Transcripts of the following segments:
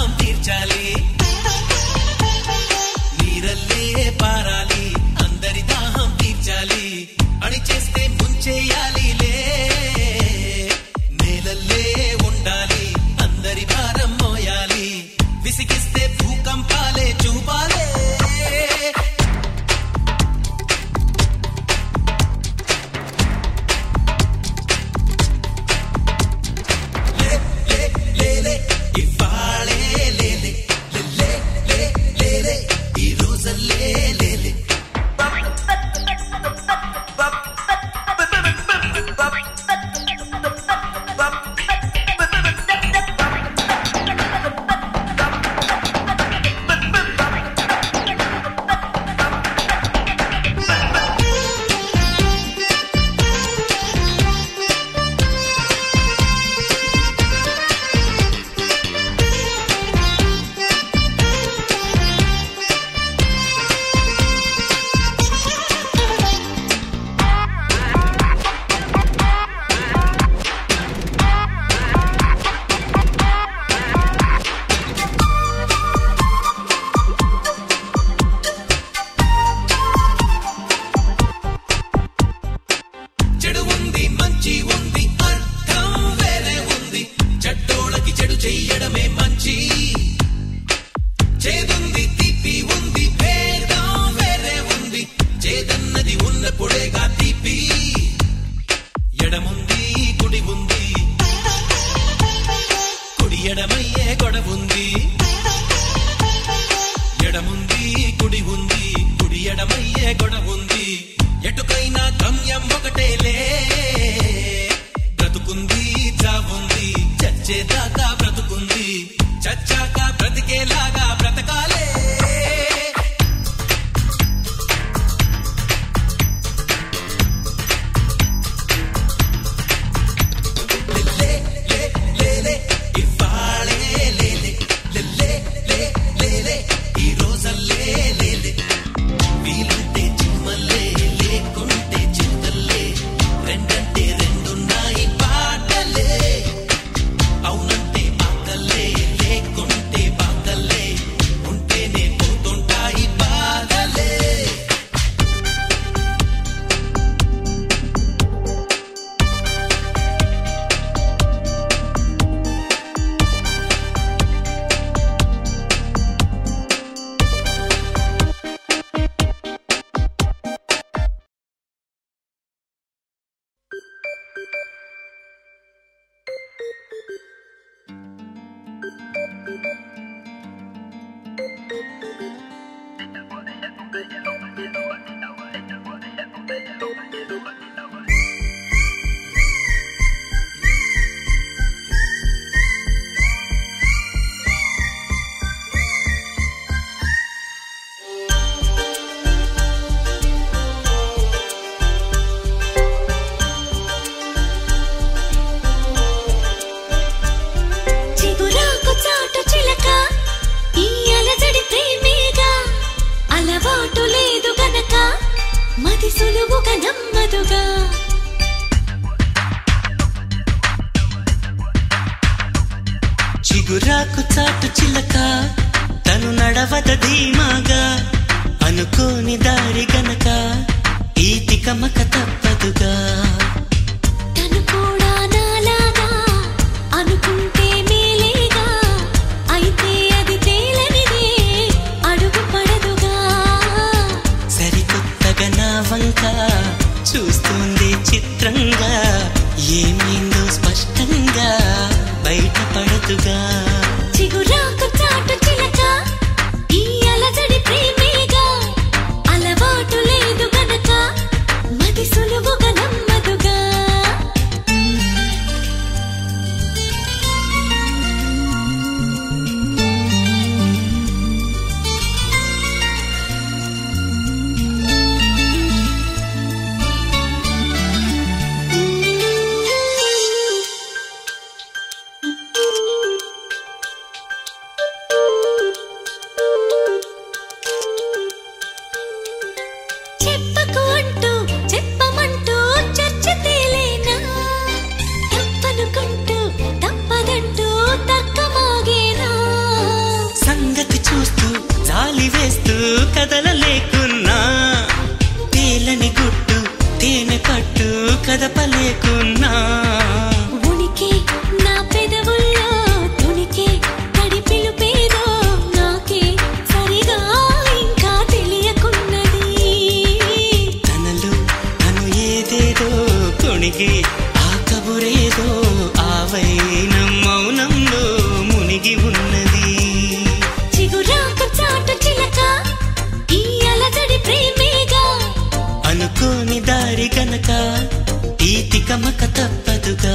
దాహం తీర్చాలి నీరల్లే పారాలి అందరి దాహం తీర్చాలి అణి చేస్తే ముంచేయాలిలే నేలల్లే ఉండాలి అందరి భారం మోయాలి విసిగిస్తే భూకంపాలే చూపాలే లే లే లే లే ఇవాళే లే లే లే లే లే లే లే ఈ రోజల్లే లే లే చెడు ఉంది మంచి ఉంది అర్థం వేరే ఉంది చెడ్డోళ్ళకి చెడు చెయ్యడమే మంచి చేదుంది తీపి ఉంది భేదం వేరే ఉంది చేదన్నది ఉన్నప్పుడేగా తీపి ఎడముంది కుడి ఉంది కుడి ఎడమయ్యే గొడవుంది ఎడముంది కుడి ఉంది కుడి ఎడమయ్యే గొడవుంది ఎటుకైనా గమ్యం ఒకటేలే బ్రతుకుంది చావుంది చచ్చేదాకా బ్రతుకుంది చచ్చాక బ్రతికేలాగా బ్రతకాలే లే లే లే లే ఇవాళే లే లే లే లే లే లే లే ఈ రోజల్లే లే లే వీలుంటే చిమ్మల్లే లేకుంటే చింతల్లే రెండంటే రెండున్నాయి పాటలే అవునంటే ఆకలే లేకుంటే బాధలే ఉంటేనే పోతుంటాయి బాధలే చిగురాకు చాటు చిలక ఈ అలజడి ప్రేమేగా అలవాటు లేదు గనక మది సులువుగా నమ్మదుగా చిగురాకు చాటు చిలక తను నడవద ధీమాగా అనుకోని దారి గనక ఈ తికమక తప్పదుగా తను కూడా నాలాగా అనుకుంటే మేలేగా అయితే అది తేలనిదే అడుగు పడదుగా సరికొత్తగా నా వంక చూస్తుంది చిత్రంగా ఏమైందో స్పష్టంగా బయటపడదుగా చిగురాకు చాటు చిలక ఈ అలజడి ప్రేమేగా అలవాటు వేస్తూ కదలలేకున్నా తేలని గుట్టు తేనె పట్టు కదపలేకున్నా ఉనికి నా పెదవుల్లో తునికి తడి పిలుపేదో నాకే సరిగా ఇంకా తెలియకున్నది తనలు తను ఏదేదో కొణిగి ఆ కబురేదో ఆ వైనం మౌనంలో మునిగి ఉన్నది చిగురాకు చాటు చిలక ఈ అలజడి ప్రేమేగా అనుకోని దారి గనక ఈ తికమక తప్పదుగా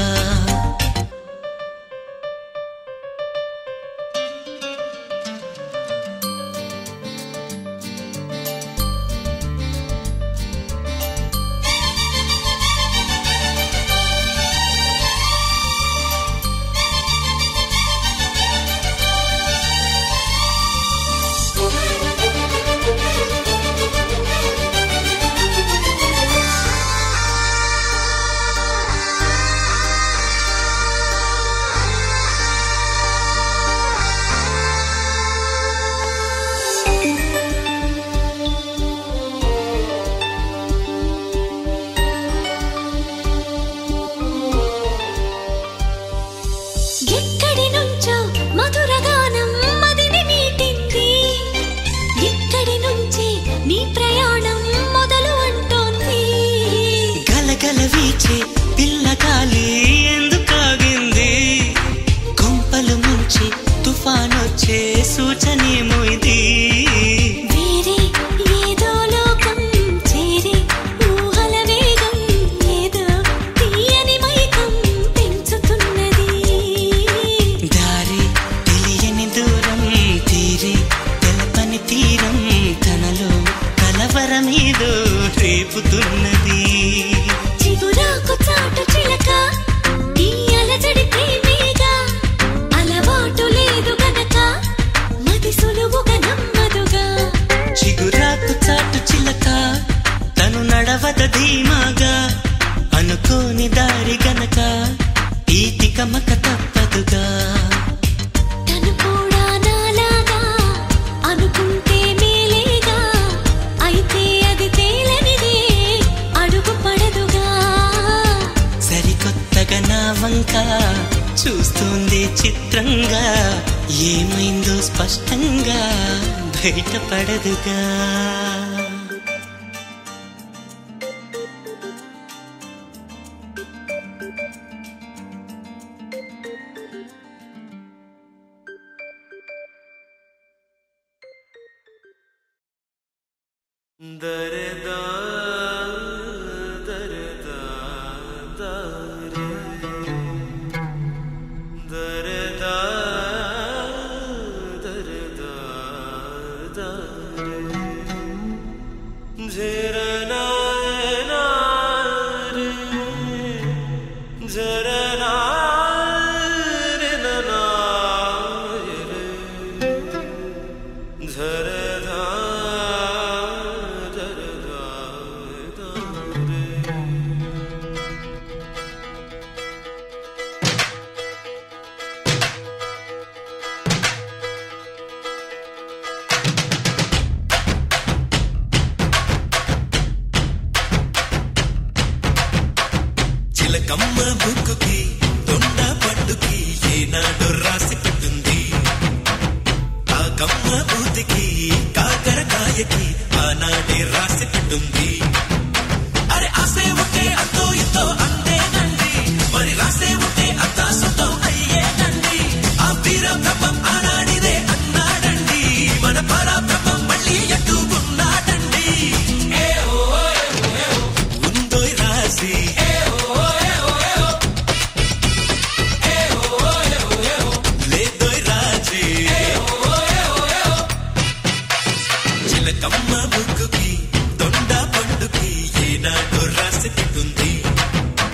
ఎక్కడి నుంచో మధురగానం మదిని మీటింది ఇక్కడి నుంచి నీ ప్రయాణం మొదలు అంటోంది గలగల వీచే పిల్లగాలి ఎందుకాగింది కొంపలు ముంచి తుఫానొచ్చే సూచనేమో ఇది వేరే ఏదో లోకం చేరి ఊహల వేగం ఏదో తీయని మైకం పెంచుతున్నది దారి తెలియని దూరం తీరి తెలపని తీరం తనలో కలవరమేదో రేపుతున్నది చిగురాకు చాటు చిలక ఈ అలజడి ప్రేమేగా అలవాటు లేదు గనక మది సులువుగా నమ్మదుగా చిగురాకు చాటు చిలక తను నడవద ధీమాగా అనుకోని దారి గనక ఈ తికమక తప్పదుగా తను కూడా నాలాగా అనుకుంటే మేలేగా అయితే అది తేలనిదే అడుగు పడదుగా సరికొత్తగా నా వంక చూస్తుంది చిత్రంగా ఏమైందో స్పష్టంగా బయటపడదుగా దరదా దరదా దరే దరదా దరదా దరే झरना रे झरना रे नना रे झरधा झरधा रे చిలకమ్మ బుక్కుకి దొండ పట్టుకి ఏనాడు రాసి పెట్టుంది కాకమ్మ బూతికి కాకరకాయకి ఆనాడే రాసి పెట్టుంది అరే ఆసే ఉంటే అంతో ఇంతో అంతేనండి మరి రాసే ఉంటే అంతా సొంతం అయ్యేనండి ఆ వీర బ్రహ్మం ఆనాడిదే అన్నాడండి మన పరాబ్రహ్మం మళ్ళీ ఎట్టుకున్నాడండి ఉందోయ్ రాసి లేదోయ్ రాజీ చిలకమ్మ బుక్కుకి దొండ పండుకి ఏనాడు రాసి పెట్టుంది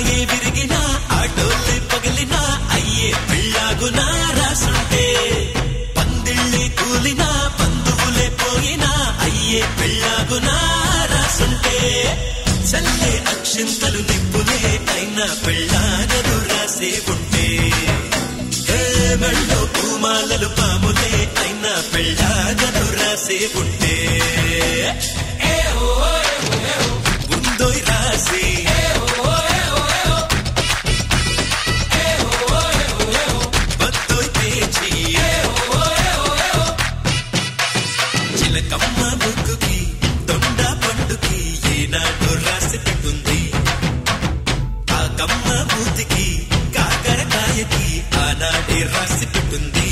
రాయే విరిగినా ఆటోలే పగిలినా అయ్యే పెళ్ళాగునా రాసుంటే పందిళ్ళే కూలినా బంధువులే పోయినా అయ్యే పెళ్ళాగునా రాసుంటే చల్లే అక్షింతలు నిప్పులే అయినా పెళ్ళాగదు రాసే ఉంటే ఏ మెళ్ళో పూమాలలు పాములే అయినా పెళ్ళాగదు రాసే ఉంటే ఉందోయ్ రాసి బద్దోయ్ పేచి చిలకమ్మ ముక్కుకి దొండ పండుకి ఏనాడు రాసి పెట్టుంది కాకమ్మ మూతికి కాకరకాయకి ఆనాడే రాసి పెట్టుంది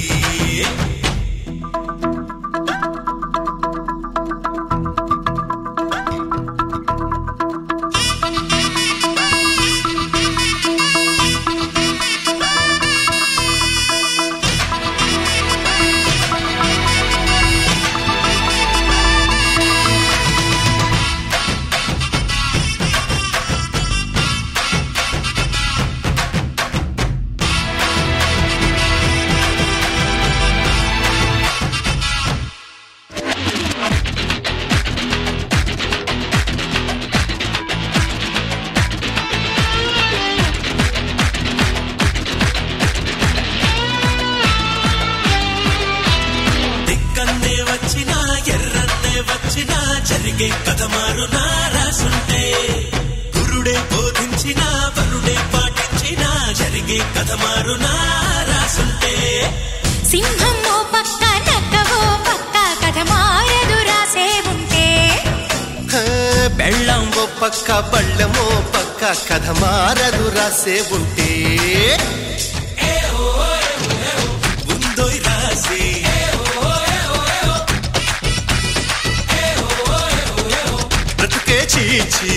దిక్కన్నే వచ్చినా ఎర్రన్నే వచ్చినా జరిగే కథ మారునా రాసుంటే గురుడే బోధించినా వరుడే పాటించినా జరిగే కథ మారునా రాసుంటే సింహం ఓ పక్క నక్కవో పక్క కథ మారదు రాసే ఉంటే హే, బెళ్ళం ఓ పక్క బళ్ళమో పక్క కథ మారదు రాసే ఉంటే ఉందోయ్ రాసి బ్రతుకే చీచి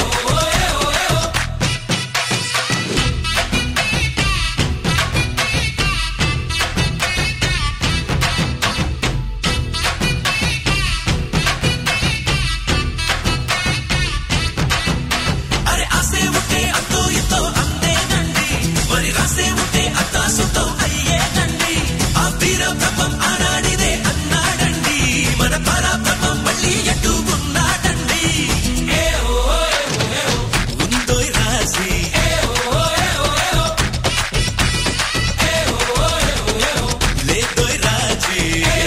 అరే ఆసే ఉంటే అంతో ఇంతో అందేనండి మరి రాసే ఉంటే అత్తాసుతో అయ్యేనండి ఆ వీర బ్రహ్మం ఆనాడిదే అన్నాడండి మన పరాబ్రహ్మం మళ్ళీ ఎటు ఉన్నాడండి ఉందోయ్ రాసి లేదోయ్ రాజీ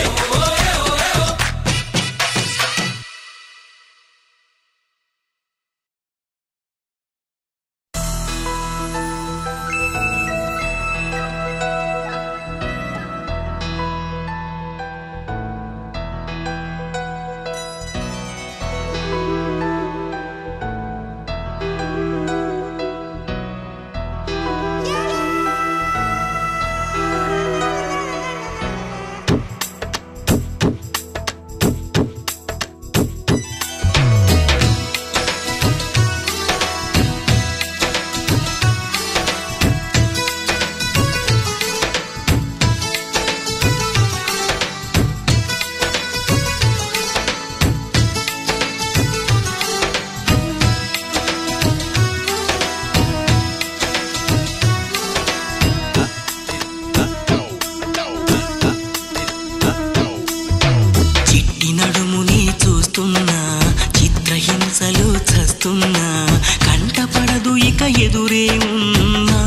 చిట్టి నడుముని చూస్తున్నా చిత్రహింసలు చస్తున్నా కంటపడదు ఇక ఎదురే ఉన్నా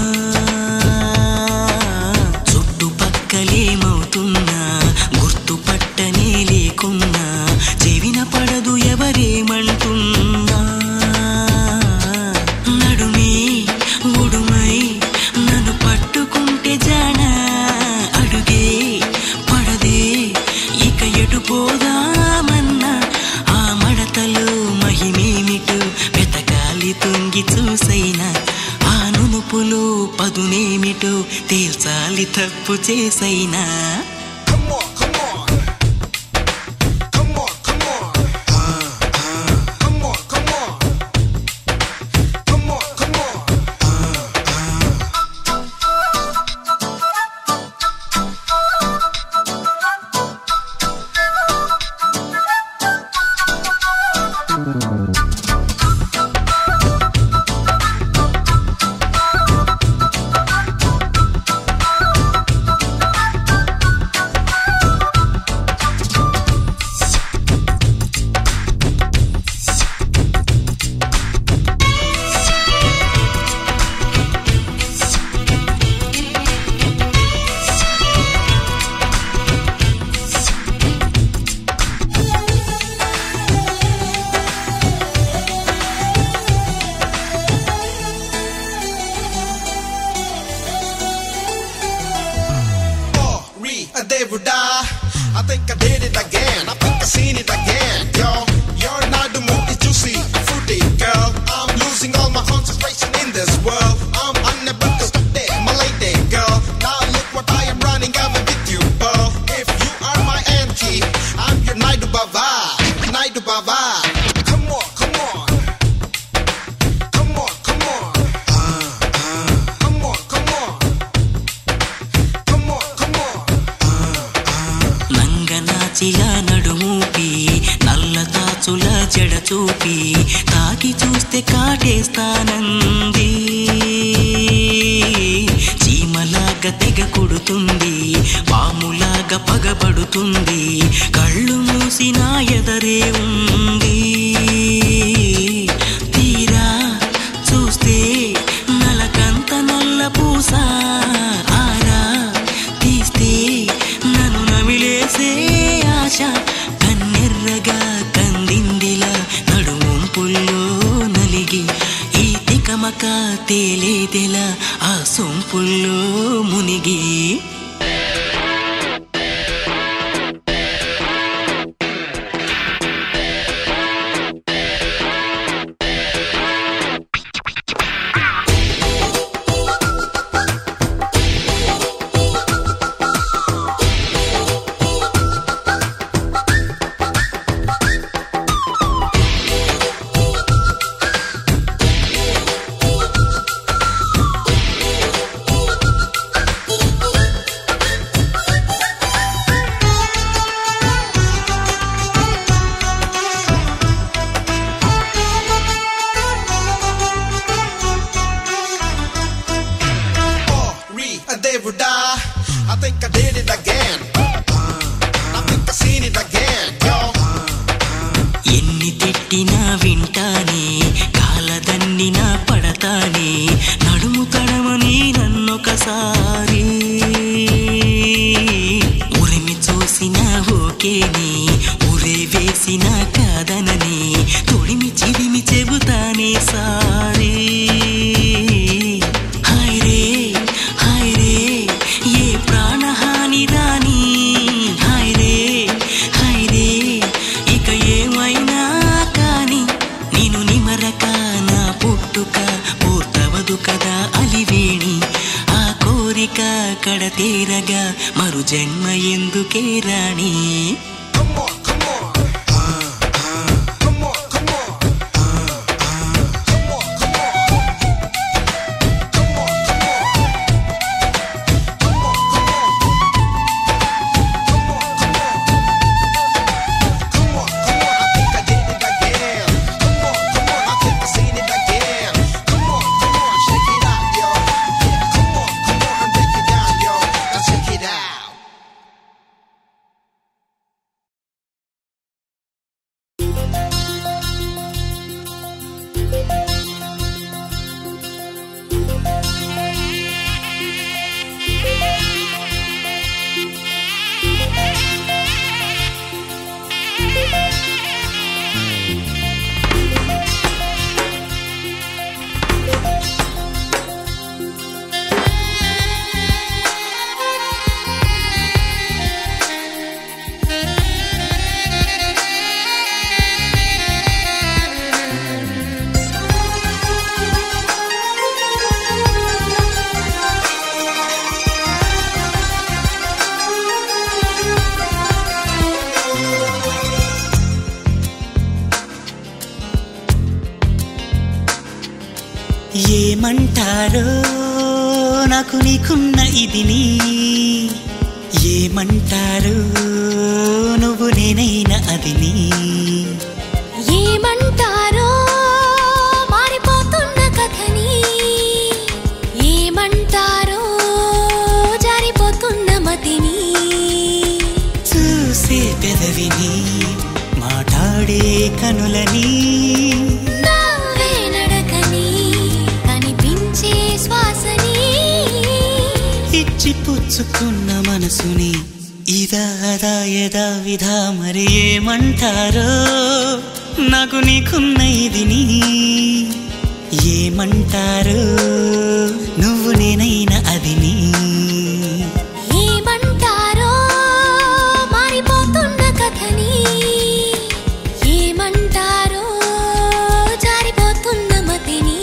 చుట్టుపక్కలేమవుతున్నా గుర్తుపట్టనే లేకున్నా చెవిన పడదు ఎవరేమంటున్నా నడుమే ఉడుమై నన్ను పట్టుకుంటే జానా అడుగే పడదే ఇక ఎటు పోదామన్నా ఆ మడతలు మహిమేమిటు వెతకాలి తుంగి చూసైనా ఆ నునుపులు పదునేమిటో తేల్చాలి తప్పు చేసైనా Come on, come on. Come on, come on. Come on, come on. Come on, come on. చూపి తాకి చూస్తే కాటేస్తానంది చీమలాగా తెగ కుడుతుంది పాములాగా పగబడుతుంది కళ్ళు మూసి నా ఎదరే ఉంది తీరా చూస్తే నలకంత నల్ల పూస ఆరా తీస్తే నన్ను నమిలేసే ఆశ కన్నెర్రగా కందిందిలా నడుముంపుల్లో నలిగి ఈ తికమక తేలేదెలా ఆ సొంపుల్లో మునిగి Oh, re a Devuda. I think I did it again. I think I seen it again, yo. ఎన్ని తిట్టినా వింటానే కాలదన్నినా పడతానే నడుము కడమని నన్నొకసారి ఉరిమి చూసిన ఓకేని ఉరే వేసిన కాదనని తొడిమి చిరిమి చెబుతానే సారీ హాయ్ రే హాయ్ రే ఏ ప్రాణహాని రాని హాయ్ రే హాయ్ రే ఇక ఏమైనా కాని నేను నిమరక నా పుట్టుక పూర్తవదు కదా అలివేణి ఆ కోరిక కడతీరగా మరు జన్మ ఎందుకే రాణి Come on, come on. Come on, come on. Come on, come on. Come on, come on. Come on, come on. Come on, come on. Come on, come on. I think I did it again. Come on, come on. I think I seen it again. Come on, come on. Shake it out, yo. Yeah, come on, come on. And break it down, yo. Now check it out. ఏమంటారో నాకు నీకున్న ఇదిని ఏమంటారో నువ్వు నేనైనా అదిని ఏమంటారో మారిపోతున్న కథని ఏమంటారో జారిపోతున్న మతిని చూసే పెదవిని మాట్లాడే కనులని నవ్వే నడకని కనిపించే శ్వాసని ఇచ్చి పుచ్చుకున్న మనసుని ఇదా అదా యదా విధా మరి ఏమంటారో నాకు నీకున్న ఇదిని ఏమంటారో నువ్వు నేనైనా అదిని ఏమంటారో మారిపోతున్న కథని ఏమంటారో జారిపోతున్న మతిని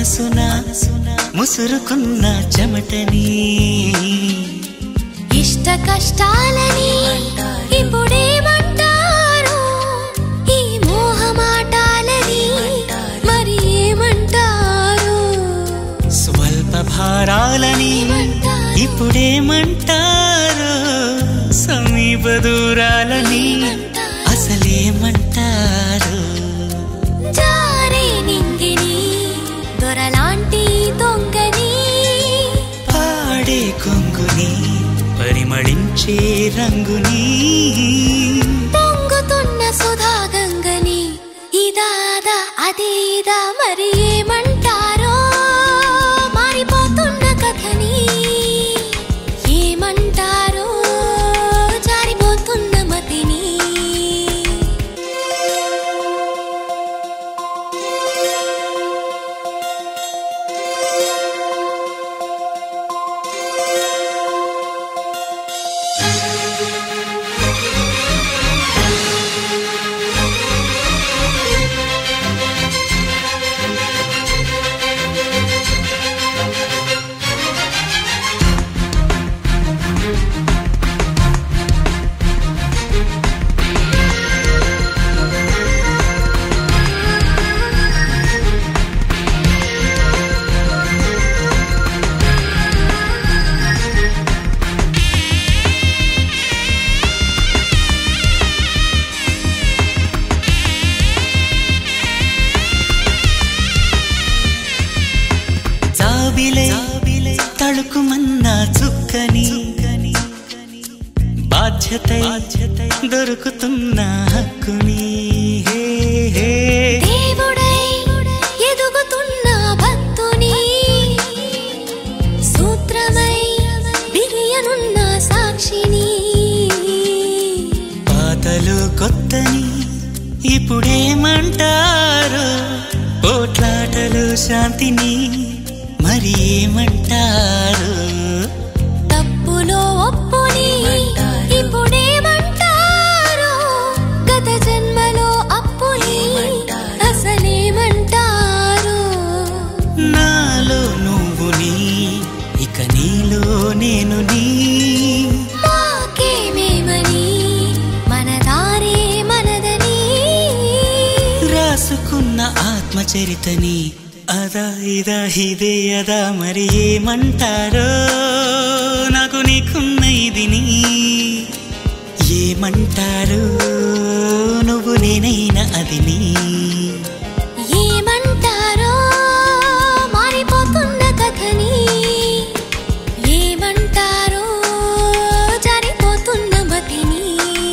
మనసున ముసురుకున్న చెమటని ఇష్ట కష్టాలని ఇప్పుడేమంటారు ఈ మోహమాటాలని మరి ఏమంటారు స్వల్ప భారాలని ఇప్పుడేమంటారు సమీప దూరాలని అసలేమంటారు జారే నింగిని దొరలాంటి దొంగని పాడే కొంగుని పరిమళించే రంగుని పొంగుతున్న సుధా గంగని ఇదాదా అదే ఇదా మరి ఏమంటారో మారిపోతున్న కథని ఏమంటారో జారిపోతున్న మతిని జాబిలే తళుకుమన్న చుక్కని బాధ్యత దొరుకుతున్న హక్కుని హే హే దేవుడై ఎదుగుతున్న భక్తుని సూత్రమై బిరియనున్న సాక్షిని పాతలు కొత్తని ఇప్పుడేమంటారు పోట్లాటలు శాంతిని మరి ఏమంటారు తప్పులో ఒప్పుని ఇప్పుడేమంటారు గత జన్మలో అప్పుని అసలేమంటారు నాలో నువ్వు నీ ఇక నీలో నేను నీ మాకేమేమని మన దారే మనదని రాసుకున్న ఆత్మచరితని అదా ఇదా ఇదే అదా మరి ఏమంటారో నాకు నీకున్న ఇదిని ఏమంటారు నువ్వు నేనైనా అదిని ఏమంటారో మారిపోతున్న కథని ఏమంటారో జారిపోతున్న మతిని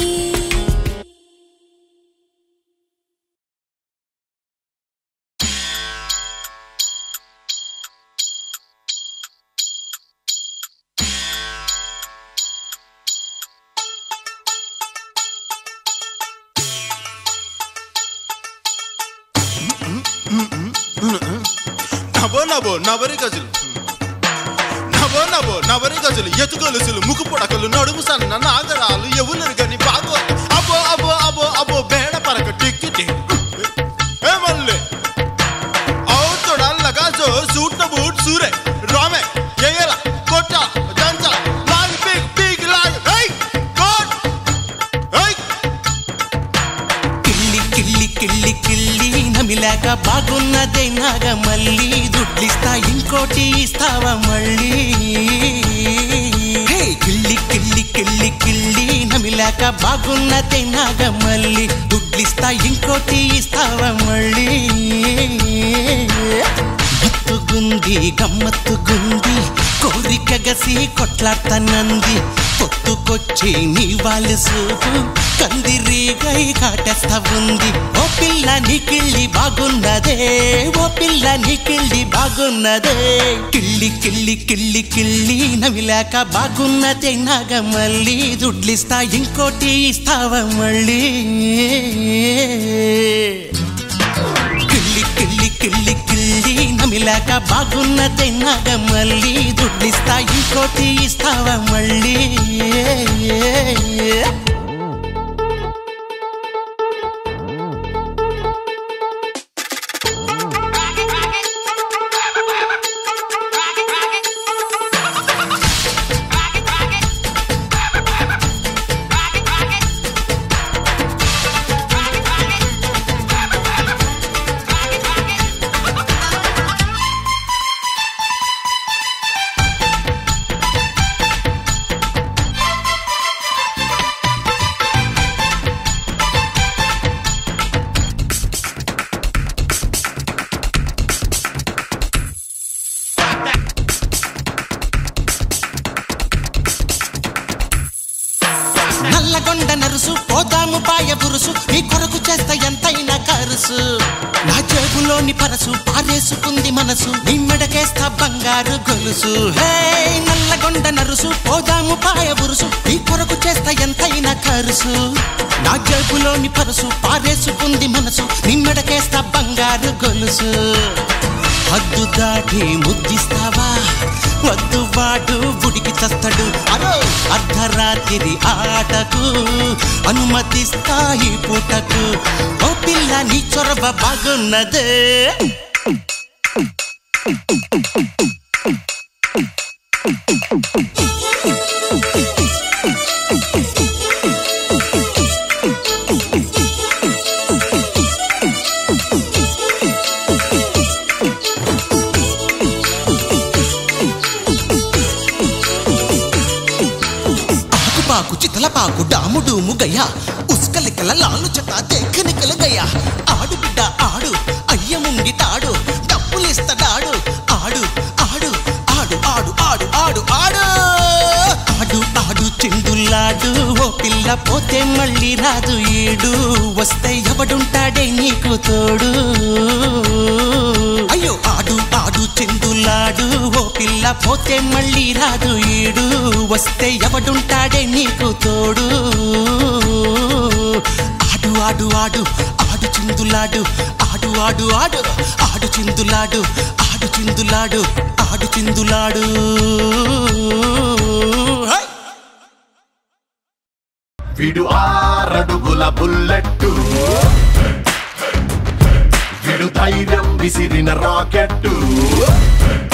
నవో నవో నవరి గజులు నవో నవో నవరి గజులు ఎతుగొలుసులు ముక్కు పొడకలు నడుము సన్న నాగరాలు ఎవరు గని బాగోలు అబో అబో అబో అబో బేడ పరక టిక్కి ఏ మల్లె ఔ తొడల్లగా జో సూట్న బూట్ సూరే రామే ఎయల కొట్ట దంచ లాగ్ పీక్ పీక్ లాగ్ హై కోట్ హై కిల్లి కిల్లి కిల్లి కిల్లి నమిలాక బాగున్నదే నాగ మళ్ళీ దుడ్లిస్తా ఇంకోటి ఇస్తావా మళ్ళీ హే, కిల్లి కిల్లి కిల్లి కిల్లి నమిలాక బాగున్నదే నాగ మళ్ళీ దుడ్లిస్తా ఇంకోటి ఇస్తావా మళ్ళీ మత్తుగుంది గమ్మత్తుగుంది కోరిక గసి కొట్లాడతానంది పొత్తుకొచ్చి నీ వాళ్ళు సూపు కందిరీగై కాటేస్తా ఉంది ఓ పిల్ల నీకిళ్ళి బాగున్నదే ఓ పిల్ల నీకిళ్ళి బాగున్నదే కిళ్ళి కిళ్ళి కిళ్ళి కిళ్ళి నవిలాక బాగున్నదే నాగ మళ్ళీ దుడ్లిస్తా ఇంకోటి ఇస్తావా మళ్ళీ కిళ్ళి కిళ్ళి కిళ్ళి కిళ్ళి నమిలాక బాగున్నదే నాగ మళ్ళీ దుడ్డిస్తా ఇంకోటి ఇస్తావా మళ్ళీ నల్లగొండ నరుసు పోదాము పాయ బురుసు నీ కొరకు చేస్తా ఎంతైనా కరుసు నా జేబులోని పరసు పారేసుకుంది మనసు నీ మెడకేస్తా బంగారు గొలుసు హే నల్లగొండ నరుసు పోదాము పాయ బురుసు నీ కొరకు చేస్తా ఎంతైనా కరుసు నా జేబులోని పరసు పారేసుకుంది మనసు నీ మెడకేస్తా బంగారు గొలుసు హద్దు దాటి ముద్దిస్తావా వద్దు వాడు బుడికి చస్తాడు అరో అర్ధరాత్రి ఆటకు అనుమతిస్తాయి పూటకు ఓ పిల్ల నీ చొరవ బాగున్నదే ఆకుపాకు చితలపాకు డాము డూము గయ్యా ఉస్కలికల లాలు చట దేఖనికల గయ్యా ఆడు బిడ్డ ఆడు అయ్య ముంగిటాడు డబ్బులిస్తడాడు ఆడు ఆడు ఆడు ఆడు ఆడు ఆడు ఆడు ఆడు ఆడు చిందులాడు ఓ పిల్ల పోతే మళ్ళీ రాదు ఈడు వస్తే ఎవడుంటాడే నీకు తోడు అయ్యో ఆడు ఆడు చిందులాడు ఓ పిల్ల పోతే మళ్ళీ రాదు ఈడు వస్తే ఎవడుంటాడే నీకు తోడు ఆడు ఆడు ఆడు ఆడు చిందులాడు ఆడు ఆడు ఆడు ఆడు చిందులాడు ఆడు చిందులాడు ఆడు చిందులాడు హై! విడు ఆరడుగుల బుల్లెట్టు విడు ధైర్యం విసిరిన రాకెట్టు